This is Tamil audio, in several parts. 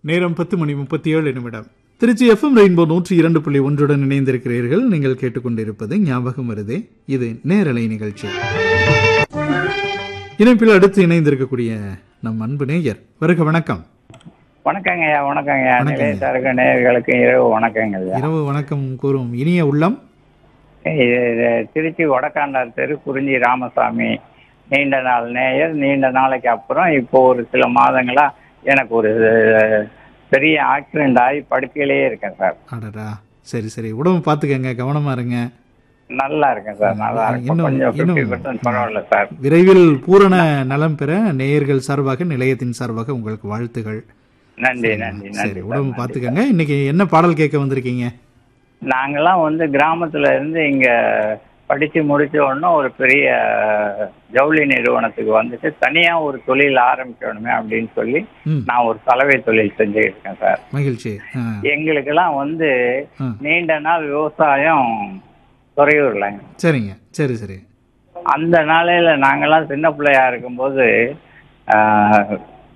நேரம் பத்து மணி முப்பத்தி ஏழு நிமிடம் திருச்சி எஃப்எம் ரெயின்போ நூற்றி இரண்டு புள்ளி ஒன்றுடன் இணைந்திருக்கிறீர்கள் நீங்கள் கேட்டுக்கொண்டிருப்பது ஞாபகம் வருதே இது நேரலை நிகழ்ச்சி இணைப்பில் அடுத்து இணைந்திருக்கக்கூடிய நம் அன்பு நேயர் வருக வணக்கம் வணக்கங்கய்யா வணக்கங்கய்யா வணக்கங்க. நிலையத்தாருக்கு நேயர்களுக்கு இரவு வணக்கங்கய்யா இரவு வணக்கம் கூறும் இனிய உள்ளம் இது இது திருச்சி வடக்காண்டார் தெரு குறிஞ்சி ராமசாமி நீண்ட நாள் நேயர் நீண்ட நாளைக்கு அப்புறம் இப்போ ஒரு சில மாதங்களா எனக்கு ஒரு பெரிய ஆக்சிடென்ட் ஆகி படுக்கையிலேயே இருக்கேன் சார் அடடா சரி சரி உடம்பு பார்த்துக்கங்க கவனமா இருங்க நல்லா இருக்கேன் சார் நல்லா இருக்கேன் இன்னும் கொஞ்சம் இன்னும் ஃபிஃப்டி பர்சன்ட் பரவாயில்ல சார் விரைவில் பூரண நலம் பெற நேயர்கள் சார்பாக நிலையத்தின் சார்பாக உங்களுக்கு வாழ்த்துகள் நன்றி நன்றி சரி நன்றி உடம்பு சார், பார்த்துக்கங்க இன்னைக்கு என்ன பாடல் கேட்க வந்திருக்கீங்க நாங்கெல்லாம் வந்து கிராமத்துல இருந்து இங்க படிச்சு முடிச்ச உடனே ஒரு பெரிய ஜவுளி நிறுவனத்துக்கு வந்துட்டு தனியா ஒரு தொழில் ஆரம்பிக்கணுமே அப்படின்னு சொல்லி ம் நான் ஒரு சலவை தொழில் செஞ்சுட்டு இருக்கேன் சார் மகிழ்ச்சி ஆ, எங்களுக்கெல்லாம் வந்து ஆ. நீண்ட நாள் விவசாயம் துறையூர்ல சரிங்க சரி சரி அந்த நாளையில நாங்கெல்லாம் சின்ன பிள்ளையா இருக்கும்போது ஆஹ்,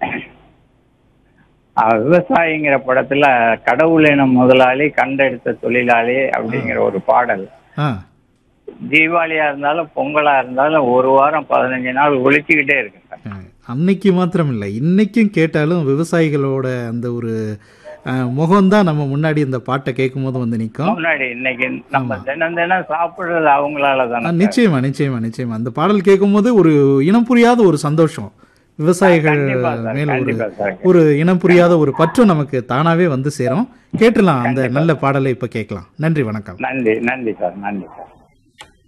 ஆஹ், விவசாயிங்கிற படத்துல கடவுள் எனும் முதலாளி கண்டெடுத்த தொழிலாளி அப்படிங்கிற ஒரு பாடல் ஆ தீபாவளியா இருந்தாலும் பொங்கலா இருந்தாலும் ஒரு வாரம் பதினஞ்சு நாள் ஒழிச்சுக்கிட்டே இருக்கு சார் ஆ, அன்னைக்கு மாத்திரம் இல்லை இன்னைக்கும் கேட்டாலும் விவசாயிகளோட அந்த ஒரு முகம்தான் நம்ம முன்னாடி இந்த பாட்டை கேட்கும் போது வந்து நிற்கும் முன்னாடி இன்னைக்கு நம்ம தினம் தினம் சாப்பிடுறது அவங்களால தானே நிச்சயமா நிச்சயமா நிச்சயமா அந்த பாடல் கேட்கும் போது ஒரு இனம் புரியாத ஒரு சந்தோஷம் விவசாயிகள் கண்டிப்பா சார் மேல ஒரு கண்டிப்பா சார் ஒரு இனம் புரியாத ஒரு பற்றும் நமக்கு தானாவே வந்து சேரும் கேட்டுலாம் அந்த நல்ல பாடலை இப்ப கேட்கலாம் நன்றி வணக்கம் நன்றி நன்றி சார் நன்றி சார்